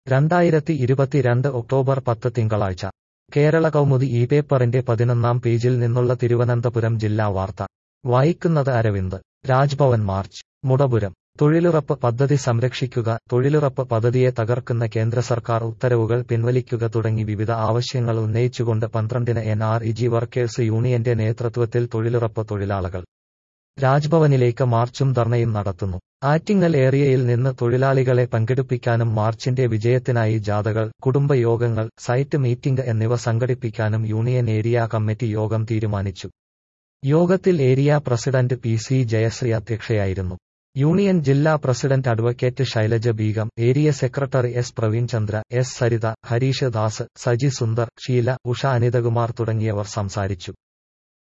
രണ്ടായിരത്തി ഇരുപത്തിരണ്ട് ഒക്ടോബർ പത്ത് തിങ്കളാഴ്ച കേരള കൗമുദി ഈ പേപ്പറിന്റെ പതിനൊന്നാം പേജിൽ നിന്നുള്ള തിരുവനന്തപുരം ജില്ലാ വാർത്ത വായിക്കുന്നത് അരവിന്ദ് രാജ്ഭവൻ മാർച്ച് മുടപുരം തൊഴിലുറപ്പ് പദ്ധതി സംരക്ഷിക്കുക തൊഴിലുറപ്പ് പദ്ധതിയെ തകർക്കുന്ന കേന്ദ്ര സർക്കാർ ഉത്തരവുകൾ പിൻവലിക്കുക തുടങ്ങി വിവിധ ആവശ്യങ്ങൾ ഉന്നയിച്ചുകൊണ്ട് പന്ത്രണ്ടിന് N R E G workers യൂണിയന്റെ നേതൃത്വത്തിൽ തൊഴിലുറപ്പ് തൊഴിലാളികൾ രാജ്ഭവനിലേക്ക് മാർച്ചും ധർണയും നടത്തുന്നു ആറ്റിങ്ങൽ ഏരിയയിൽ നിന്ന് തൊഴിലാളികളെ പങ്കെടുപ്പിക്കാനും മാർച്ചിന്റെ വിജയത്തിനായി ജാഥകൾ കുടുംബയോഗങ്ങൾ സൈറ്റ് മീറ്റിംഗ് എന്നിവ സംഘടിപ്പിക്കാനും യൂണിയൻ ഏരിയ കമ്മിറ്റി യോഗം തീരുമാനിച്ചു യോഗത്തിൽ area president P C Jayasree അധ്യക്ഷയായിരുന്നു യൂണിയൻ ജില്ലാ president advocate Shailaja Begum area secretary S Praveen Chandra S Saritha Harish Das Saji Sundar Sheela Usha Anithakumar തുടങ്ങിയവർ സംസാരിച്ചു